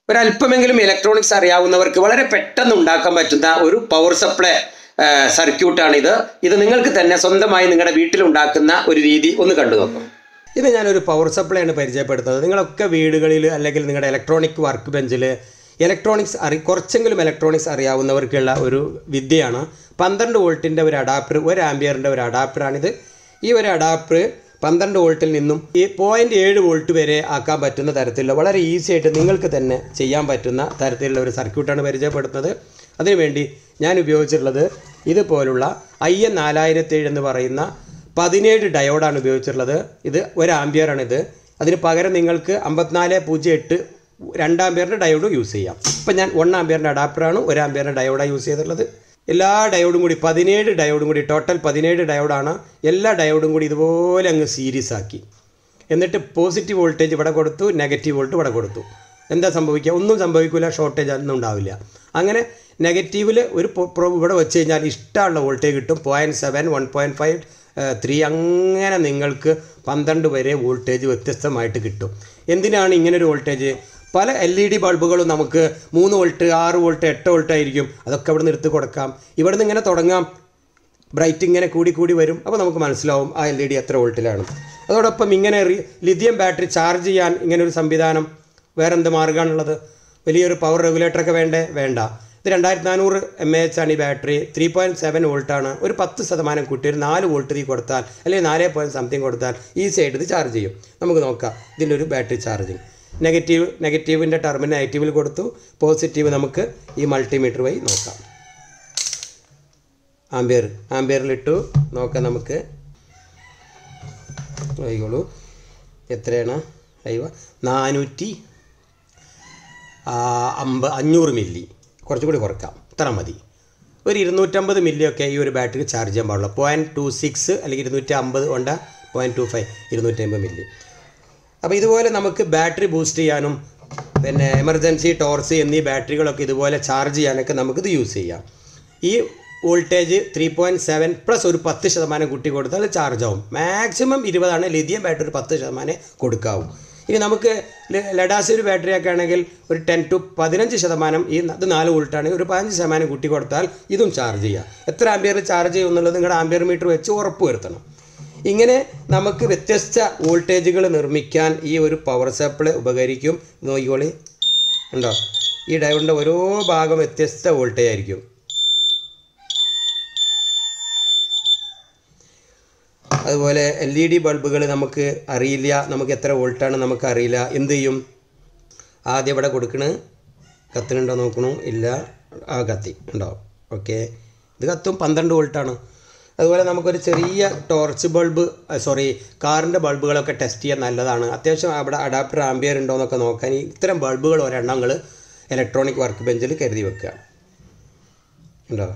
ഒരല്പമെങ്കിലും electronics അറിയാവുന്നവർക്ക് വളരെ പെട്ടെന്ന് ഉണ്ടാക്കാൻ പറ്റുന്ന ഒരു പവർ സപ്ലൈ സർക്യൂട്ടാണ് ഇത് ഇത് നിങ്ങൾക്ക് തന്നെ സ്വന്തമായി നിങ്ങളുടെ വീട്ടിൽ ഉണ്ടാക്കുന്ന ഒരു രീതി ഒന്ന് കണ്ടു നോക്കാം ഇത് ഞാനൊരു പവർ സപ്ലൈ ആണ് പരിചയപ്പെടുത്തുന്നത് നിങ്ങളൊക്കെ വീടുകളിൽ അല്ലെങ്കിൽ നിങ്ങളുടെ ഇലക്ട്രോണിക് വർക്ക് ബെഞ്ചിൽ ഇലക്ട്രോണിക്സ് അറി കുറച്ചെങ്കിലും ഇലക്ട്രോണിക്സ് അറിയാവുന്നവർക്കുള്ള ഒരു വിദ്യയാണ് പന്ത്രണ്ട് വോൾട്ടിൻ്റെ ഒരു അഡാപ്റ്റർ ഒരു ആംബിയറിൻ്റെ ഒരു അഡാപ്റ്ററാണിത് ഈ ഒരു അഡാപ്റ്റർ പന്ത്രണ്ട് വോൾട്ടിൽ നിന്നും ഈ പോയിൻറ്റ് ഏഴ് വോൾട്ട് വരെ ആക്കാൻ പറ്റുന്ന തരത്തിലുള്ള വളരെ ഈസി ആയിട്ട് നിങ്ങൾക്ക് തന്നെ ചെയ്യാൻ പറ്റുന്ന തരത്തിലുള്ള ഒരു സർക്യൂട്ടാണ് പരിചയപ്പെടുത്തുന്നത് അതിനുവേണ്ടി ഞാൻ ഉപയോഗിച്ചിട്ടുള്ളത് ഇതുപോലുള്ള ഐ എൻ നാലായിരത്തേഴ് എന്ന് പറയുന്ന പതിനേഴ് ഡയോഡാണ് ഉപയോഗിച്ചിട്ടുള്ളത് ഇത് ഒരു ആംബിയറാണ് ഇത് അതിന് പകരം നിങ്ങൾക്ക് അമ്പത്തിനാല് പൂജ്യം എട്ട് രണ്ട് ആംബിയറിൻ്റെ ഡയോഡ് യൂസ് ചെയ്യാം ഇപ്പം ഞാൻ വൺ ആംബിയറിൻ്റെ അഡാപ്റ്ററാണ് ഒരു ആംബിയറിൻ്റെ ഡയോഡാണ് യൂസ് ചെയ്തിട്ടുള്ളത് എല്ലാ ഡയോഡും കൂടി പതിനേഴ് ഡയോഡും കൂടി ടോട്ടൽ പതിനേഴ് ഡയോഡാണ് എല്ലാ ഡയോഡും കൂടി ഇതുപോലെ അങ്ങ് സീരീസ് ആക്കി എന്നിട്ട് പോസിറ്റീവ് വോൾട്ടേജ് ഇവിടെ കൊടുത്തു നെഗറ്റീവ് വോൾട്ട് ഇവിടെ കൊടുത്തു എന്താ സംഭവിക്കുക ഒന്നും സംഭവിക്കില്ല ഷോർട്ടേജ് ഒന്നും ഉണ്ടാവില്ല അങ്ങനെ നെഗറ്റീവിൽ ഒരു പൊ- പ്രൊ- ഇവിടെ വെച്ച് കഴിഞ്ഞാൽ ഇഷ്ടമുള്ള വോൾട്ടേജ് കിട്ടും point seven one point five three അങ്ങനെ നിങ്ങൾക്ക് പന്ത്രണ്ട് വരെ വോൾട്ടേജ് വ്യത്യസ്തമായിട്ട് കിട്ടും എന്തിനാണ് ഇങ്ങനെ ഒരു വോൾട്ടേജ് പല എൽ ഇ ഡി ബൾബുകളും നമുക്ക് മൂന്ന് വോൾട്ട് ആറ് വോൾട്ട് എട്ട് വോൾട്ട് ആയിരിക്കും അതൊക്കെ അവിടെ നിന്ന് എടുത്ത് കൊടുക്കാം ഇവിടെ നിന്ന് ഇങ്ങനെ തുടങ്ങാം ബ്രൈറ്റ് ഇങ്ങനെ കൂടി കൂടി വരും അപ്പോൾ നമുക്ക് മനസ്സിലാവും ആ എൽ ഇ ഡി എത്ര വോൾട്ടിലാണ് അതോടൊപ്പം ഇങ്ങനെ റി- ലിഥിയം ബാറ്ററി ചാർജ് ചെയ്യാൻ ഇങ്ങനെ ഒരു സംവിധാനം വേറെ എന്ത് മാർഗ്ഗമാണുള്ളത് വലിയൊരു പവർ റെഗുലേറ്ററൊക്കെ വേണ്ടേ വേണ്ട ഇത് രണ്ടായിരത്തി നാനൂറ് എം എ എച്ച് ആണ് ഈ ബാറ്ററി ത്രീ പോയിൻറ്റ് സെവൻ വോൾട്ടാണ് ഒരു പത്ത് ശതമാനം കൂട്ടി ഒരു നാല് വോൾട്ട് തീ കൊടുത്താൽ അല്ലെങ്കിൽ നാല് പോയിൻറ്റ് സംതിങ് കൊടുത്താൽ ഈസി ആയിട്ട് ഇത് ചാർജ് ചെയ്യും നമുക്ക് നോക്കാം ഇതിൻ്റെ ഒരു ബാറ്ററി ചാർജിങ് നെഗറ്റീവ് നെഗറ്റീവിൻ്റെ ടെർമിനൽ നെഗറ്റീവിൽ കൊടുത്തു പോസിറ്റീവ് നമുക്ക് ഈ മൾട്ടിമീറ്റർ വഴി നോക്കാം ആംബിയർ ആംബിയറിലിട്ടു നോക്കാം നമുക്ക് ആയിക്കോളൂ എത്രയാണ് അയ്യോ നാനൂറ്റി ആ, അമ്പ അഞ്ഞൂറ് മില്ലി കുറച്ചും കൂടി കുറക്കാം ഇത്ര മതി ഒരു ഇരുന്നൂറ്റമ്പത് മില്ലിയൊക്കെ ഈ ഒരു ബാറ്ററി ചാർജ് ചെയ്യാൻ പാടുള്ളൂ പോയിൻറ്റ് ടു സിക്സ് അല്ലെങ്കിൽ ഇരുന്നൂറ്റി അമ്പത് കൊണ്ട് പോയിൻറ്റ് ടു ഫൈവ് ഇരുന്നൂറ്റമ്പത് മില്ലി അപ്പോൾ ഇതുപോലെ നമുക്ക് ബാറ്ററി ബൂസ്റ്റ് ചെയ്യാനും പിന്നെ എമർജൻസി ടോർച്ച് എന്നീ ബാറ്ററികളൊക്കെ ഇതുപോലെ ചാർജ് ചെയ്യാനൊക്കെ നമുക്കിത് യൂസ് ചെയ്യാം ഈ voltage three point seven plus ഒരു പത്ത് ശതമാനം കൂട്ടി കൊടുത്താൽ ചാർജ് ആവും മാക്സിമം ഇരുപതാണ് ലിഥിയം ബാറ്ററി ഒരു പത്ത് ശതമാനം കൊടുക്കാവും ഇനി നമുക്ക് ല- ലഡാസ് ഒരു ബാറ്ററി ഒക്കെ ആണെങ്കിൽ ഒരു ടെൻ ടു പതിനഞ്ച് ശതമാനം ഈ ന- ഇത് നാല് വോൾട്ടാണെങ്കിൽ ഒരു പതിനഞ്ച് ശതമാനം കൂട്ടി കൊടുത്താൽ ഇതും ചാർജ് ചെയ്യാം എത്ര ആംബിയർ ചാർജ് ചെയ്യും എന്നുള്ളത് നിങ്ങളുടെ ആംബിയർ മീറ്റർ വെച്ച് ഉറപ്പ് വരുത്തണം ഇങ്ങനെ നമുക്ക് വ്യത്യസ്ത വോൾട്ടേജുകൾ നിർമ്മിക്കാൻ ഈ ഒരു പവർ സപ്ലൈ ഉപകരിക്കും നോക്കിക്കോളി ഉണ്ടോ ഈ ഡയോഡിൻ്റെ ഓരോ ഭാഗം വ്യത്യസ്ത വോൾട്ടേജ് ആയിരിക്കും അതുപോലെ എൽ ഇ ഡി ബൾബുകൾ നമുക്ക് അറിയില്ല നമുക്ക് എത്ര വോൾട്ടാണ് നമുക്ക് അറിയില്ല എന്ത് ചെയ്യും ആദ്യം ഇവിടെ കൊടുക്കണ് കത്തുന്നുണ്ടോ നോക്കണു ഇല്ല ആ കത്തി ഉണ്ടോ ഓക്കെ ഇത് കത്തും പന്ത്രണ്ട് വോൾട്ടാണ് അതുപോലെ നമുക്കൊരു ചെറിയ ടോർച്ച് ബൾബ് സോറി കാറിൻ്റെ ബൾബുകളൊക്കെ ടെസ്റ്റ് ചെയ്യാൻ നല്ലതാണ് അത്യാവശ്യം അവിടെ അഡാപ്റ്റർ ആംബിയർ ഉണ്ടോ എന്നൊക്കെ നോക്കാൻ ഈ ഇത്തരം ബൾബുകൾ ഒരെണ്ണങ്ങൾ ഇലക്ട്രോണിക് വർക്ക് ബെഞ്ചിൽ കരുതി വെക്കുക ഉണ്ടോ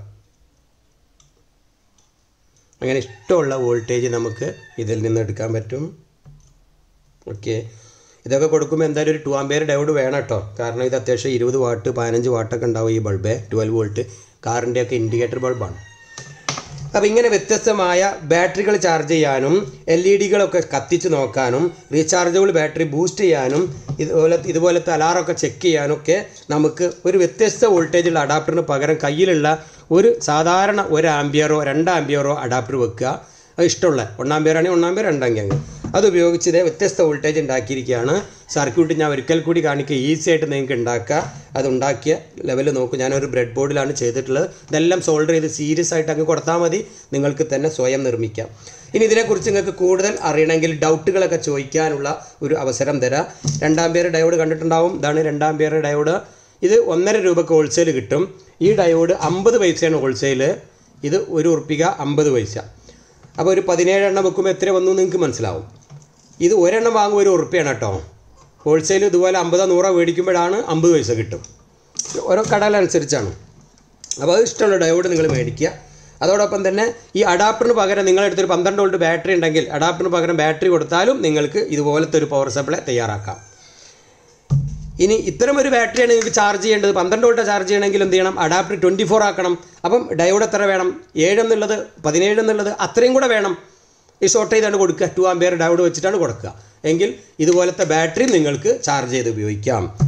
അങ്ങനെ ഇഷ്ടമുള്ള വോൾട്ടേജ് നമുക്ക് ഇതിൽ നിന്ന് എടുക്കാൻ പറ്റും ഓക്കെ ഇതൊക്കെ കൊടുക്കുമ്പോൾ എന്തായാലും ഒരു ടു ആംബിയർ ഡയോഡ് വേണം കേട്ടോ കാരണം ഇത് അത്യാവശ്യം ഇരുപത് വാട്ട് പതിനഞ്ച് വാട്ടൊക്കെ ഉണ്ടാവും ഈ ബൾബ് ട്വൽവ് വോൾട്ട് കാറിൻ്റെയൊക്കെ ഇൻഡിക്കേറ്റർ ബൾബാണ് അപ്പോൾ ഇങ്ങനെ വ്യത്യസ്തമായ ബാറ്ററികൾ ചാർജ് ചെയ്യാനും എൽ ഇ ഡികളൊക്കെ കത്തിച്ച് നോക്കാനും റീചാർജബിൾ ബാറ്ററി ബൂസ്റ്റ് ചെയ്യാനും ഇതുപോലെ ഇതുപോലത്തെ അലാറമൊക്കെ ചെക്ക് ചെയ്യാനൊക്കെ നമുക്ക് ഒരു വ്യത്യസ്ത വോൾട്ടേജുള്ള അഡാപ്റ്ററിന് പകരം കയ്യിലുള്ള ഒരു സാധാരണ ഒരു ആംബിയറോ രണ്ട് ആംബിയറോ അഡാപ്റ്റർ വെക്കുക അത് ഇഷ്ടമുള്ള ഒന്നാം ആണെങ്കിൽ ഒന്നാം പേർ രണ്ടാം ഗ്യാങ് അത് ഉപയോഗിച്ച് ഇതേ വ്യത്യസ്ത വോൾട്ടേജ് ഉണ്ടാക്കിയിരിക്കുകയാണ് സർക്യൂട്ട് ഞാൻ ഒരിക്കൽ കൂടി കാണിക്കുക ഈസി ആയിട്ട് നിങ്ങൾക്ക് ഉണ്ടാക്കുക അത് ഉണ്ടാക്കിയ ലെവൽ നോക്കൂ ഞാനൊരു ബ്രെഡ് ബോർഡിലാണ് ചെയ്തിട്ടുള്ളത് ഇതെല്ലാം സോൾഡർ ചെയ്ത് സീരിയസ് ആയിട്ട് അങ്ങ് കൊടുത്താൽ മതി നിങ്ങൾക്ക് തന്നെ സ്വയം നിർമ്മിക്കാം ഇനി ഇതിനെക്കുറിച്ച് നിങ്ങൾക്ക് കൂടുതൽ അറിയണമെങ്കിൽ ഡൗട്ടുകളൊക്കെ ചോദിക്കാനുള്ള ഒരു അവസരം തരാം രണ്ടാം പേര് ഡയോഡ് കണ്ടിട്ടുണ്ടാവും ഇതാണ് രണ്ടാം പേര് ഡയോഡ് ഇത് ഒന്നര രൂപക്ക് ഹോൾസെയിൽ കിട്ടും ഈ ഡയോഡ് അമ്പത് പൈസയാണ് ഹോൾസെയിൽ ഇത് ഒരു ഉറുപ്പിക അമ്പത് പൈസ അപ്പോൾ ഒരു പതിനേഴ് എണ്ണം വെക്കുമ്പോൾ എത്ര വന്നു എന്ന് നിങ്ങൾക്ക് മനസ്സിലാവും ഇത് ഒരെണ്ണം വാങ്ങുമ്പോൾ ഒരു ഉറുപ്പിയാണ് കേട്ടോ ഹോൾസെയിൽ ഇതുപോലെ അമ്പതോ നൂറോ മേടിക്കുമ്പോഴാണ് അമ്പത് പൈസ കിട്ടും ഓരോ കടകളനുസരിച്ചാണ് അപ്പോൾ അത് ഇഷ്ടമുള്ള ഡയോഡ് നിങ്ങൾ മേടിക്കുക അതോടൊപ്പം തന്നെ ഈ അഡാപ്റ്ററിന് പകരം നിങ്ങളുടെ അടുത്തൊരു പന്ത്രണ്ട് വോൾട്ട് ബാറ്ററി ഉണ്ടെങ്കിൽ അഡാപ്റ്ററിന് പകരം ബാറ്ററി കൊടുത്താലും നിങ്ങൾക്ക് ഇതുപോലത്തെ ഒരു പവർ സപ്ലൈ തയ്യാറാക്കാം ഇനി ഇത്തരം ഒരു ബാറ്ററിയാണ് നിങ്ങൾക്ക് ചാർജ് ചെയ്യേണ്ടത് പന്ത്രണ്ട് വോൾട്ട് ചാർജ് ചെയ്യണമെങ്കിൽ എന്ത് ചെയ്യണം അഡാപ്റ്റർ ട്വൻറ്റി ഫോർ ആക്കണം അപ്പം ഡയോഡ് എത്ര വേണം ഏഴ് എന്നുള്ളത് പതിനേഴ് എന്നുള്ളത് അത്രയും കൂടെ വേണം ഈ ഷോർട്ട് ചെയ്താണ് കൊടുക്കുക ടു ആംബിയർ ഡയോഡ് വെച്ചിട്ടാണ് കൊടുക്കുക എങ്കിൽ ഇതുപോലത്തെ ബാറ്ററി നിങ്ങൾക്ക് ചാർജ് ചെയ്ത് ഉപയോഗിക്കാം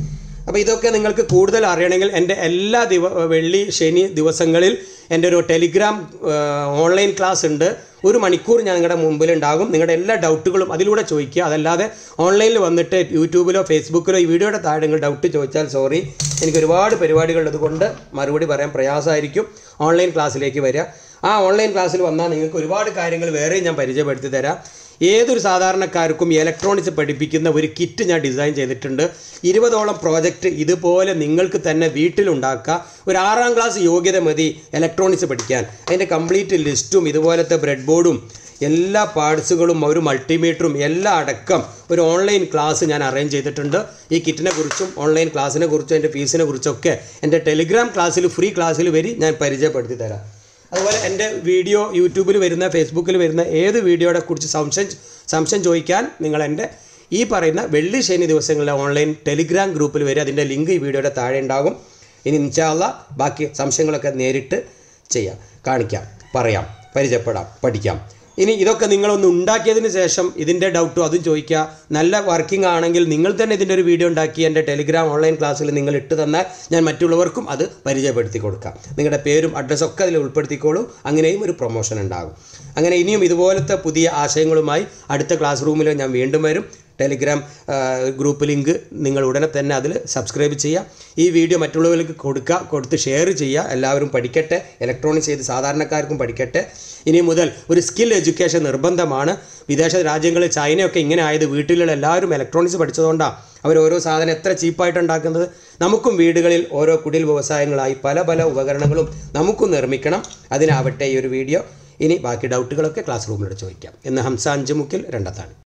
അപ്പോൾ ഇതൊക്കെ നിങ്ങൾക്ക് കൂടുതൽ അറിയണമെങ്കിൽ എൻ്റെ എല്ലാ ദിവ വെള്ളി ശനി ദിവസങ്ങളിൽ എൻ്റെ ഒരു ടെലിഗ്രാം ഓൺലൈൻ ക്ലാസ് ഉണ്ട് ഒരു മണിക്കൂർ ഞാൻ നിങ്ങളുടെ മുമ്പിലുണ്ടാകും നിങ്ങളുടെ എല്ലാ ഡൗട്ടുകളും അതിലൂടെ ചോദിക്കുക അതല്ലാതെ ഓൺലൈനിൽ വന്നിട്ട് യൂട്യൂബിലോ ഫേസ്ബുക്കിലോ ഈ വീഡിയോയുടെ താഴെ നിങ്ങൾ ഡൗട്ട് ചോദിച്ചാൽ സോറി എനിക്ക് ഒരുപാട് പരിപാടികളുള്ളത് കൊണ്ട് മറുപടി പറയാൻ പ്രയാസമായിരിക്കും ഓൺലൈൻ ക്ലാസ്സിലേക്ക് വരിക ആ ഓൺലൈൻ ക്ലാസ്സിൽ വന്നാൽ നിങ്ങൾക്ക് ഒരുപാട് കാര്യങ്ങൾ വേറെയും ഞാൻ പരിചയപ്പെടുത്തി തരാം ഏതൊരു സാധാരണക്കാർക്കും ഇലക്ട്രോണിക്സ് പഠിപ്പിക്കുന്ന ഒരു കിറ്റ് ഞാൻ ഡിസൈൻ ചെയ്തിട്ടുണ്ട് ഇരുപതോളം പ്രോജക്റ്റ് ഇതുപോലെ നിങ്ങൾക്ക് തന്നെ വീട്ടിലുണ്ടാക്കുക ഒരു ആറാം ക്ലാസ് യോഗ്യത മതി ഇലക്ട്രോണിക്സ് പഠിക്കാൻ അതിൻ്റെ കംപ്ലീറ്റ് ലിസ്റ്റും ഇതുപോലത്തെ ബ്രെഡ് ബോർഡും എല്ലാ പാർട്സുകളും ഒരു മൾട്ടിമീറ്ററും എല്ലാം അടക്കം ഒരു ഓൺലൈൻ ക്ലാസ് ഞാൻ അറേഞ്ച് ചെയ്തിട്ടുണ്ട് ഈ കിറ്റിനെ കുറിച്ചും ഓൺലൈൻ ക്ലാസ്സിനെ കുറിച്ചും എൻ്റെ ഫീസിനെ കുറിച്ചൊക്കെ എൻ്റെ ടെലിഗ്രാം ക്ലാസ്സിൽ ഫ്രീ ക്ലാസ്സിൽ വരി ഞാൻ പരിചയപ്പെടുത്തി തരാം അതുപോലെ എൻ്റെ വീഡിയോ യൂട്യൂബിൽ വരുന്ന ഫേസ്ബുക്കിൽ വരുന്ന ഏത് വീഡിയോയെ കുറിച്ച് സംശയം സംശയം ചോദിക്കാൻ നിങ്ങൾ എൻ്റെ ഈ പറയുന്ന വെള്ളി ശനി ദിവസങ്ങളിലെ ഓൺലൈൻ ടെലിഗ്രാം ഗ്രൂപ്പിൽ വരെ അതിൻ്റെ ലിങ്ക് ഈ വീഡിയോയുടെ താഴെ ഉണ്ടാകും ഇനി ഇൻഷാല്ല ബാക്കി സംശയങ്ങളൊക്കെ നേരിട്ട് ചെയ്യാം കാണിക്കാം പറയാം പരിചയപ്പെടാം പഠിക്കാം ഇനി ഇതൊക്കെ നിങ്ങളൊന്ന് ഉണ്ടാക്കിയതിന് ശേഷം ഇതിൻ്റെ ഡൗട്ടും അതും ചോദിക്കുക നല്ല വർക്കിംഗ് ആണെങ്കിൽ നിങ്ങൾ തന്നെ ഇതിൻ്റെ ഒരു വീഡിയോ ഉണ്ടാക്കി എൻ്റെ ടെലിഗ്രാം ഓൺലൈൻ ക്ലാസ്സിൽ നിങ്ങൾ ഇട്ട് തന്നാൽ ഞാൻ മറ്റുള്ളവർക്കും അത് പരിചയപ്പെടുത്തി കൊടുക്കാം നിങ്ങളുടെ പേരും അഡ്രസ്സൊക്കെ അതിൽ ഉൾപ്പെടുത്തിക്കോളൂ അങ്ങനെയും ഒരു പ്രൊമോഷൻ ഉണ്ടാകും അങ്ങനെ ഇനിയും ഇതുപോലത്തെ പുതിയ ആശയങ്ങളുമായി അടുത്ത ക്ലാസ് റൂമിൽ ഞാൻ വീണ്ടും വരും ടെലിഗ്രാം ആ, ഗ്രൂപ്പ് ലിങ്ക് നിങ്ങൾ ഉടനെ തന്നെ അതിൽ സബ്സ്ക്രൈബ് ചെയ്യുക ഈ വീഡിയോ മറ്റുള്ളവർക്ക് കൊടുക്കുക കൊടുത്ത് ഷെയർ ചെയ്യുക എല്ലാവരും പഠിക്കട്ടെ ഇലക്ട്രോണിക്സ് ചെയ്ത് സാധാരണക്കാർക്കും പഠിക്കട്ടെ ഇനി മുതൽ ഒരു സ്കിൽ എഡ്യൂക്കേഷൻ നിർബന്ധമാണ് വിദേശ രാജ്യങ്ങളിൽ ചൈനയൊക്കെ ഇങ്ങനെ ആയത് വീട്ടിലുള്ള എല്ലാവരും ഇലക്ട്രോണിക്സ് പഠിച്ചതുകൊണ്ടാണ് അവർ ഓരോ സാധനം എത്ര ചീപ്പായിട്ട് ഉണ്ടാക്കുന്നത് നമുക്കും വീടുകളിൽ ഓരോ കുടിൽ വ്യവസായങ്ങളായി പല പല ഉപകരണങ്ങളും നമുക്കും നിർമ്മിക്കണം അതിനാവട്ടെ ഈ ഒരു വീഡിയോ ഇനി ബാക്കി ഡൗട്ടുകളൊക്കെ ക്ലാസ് റൂമിലൂടെ ചോദിക്കാം എന്ന് ഹംസ അഞ്ചുമുക്കിൽ രണ്ടത്താണ്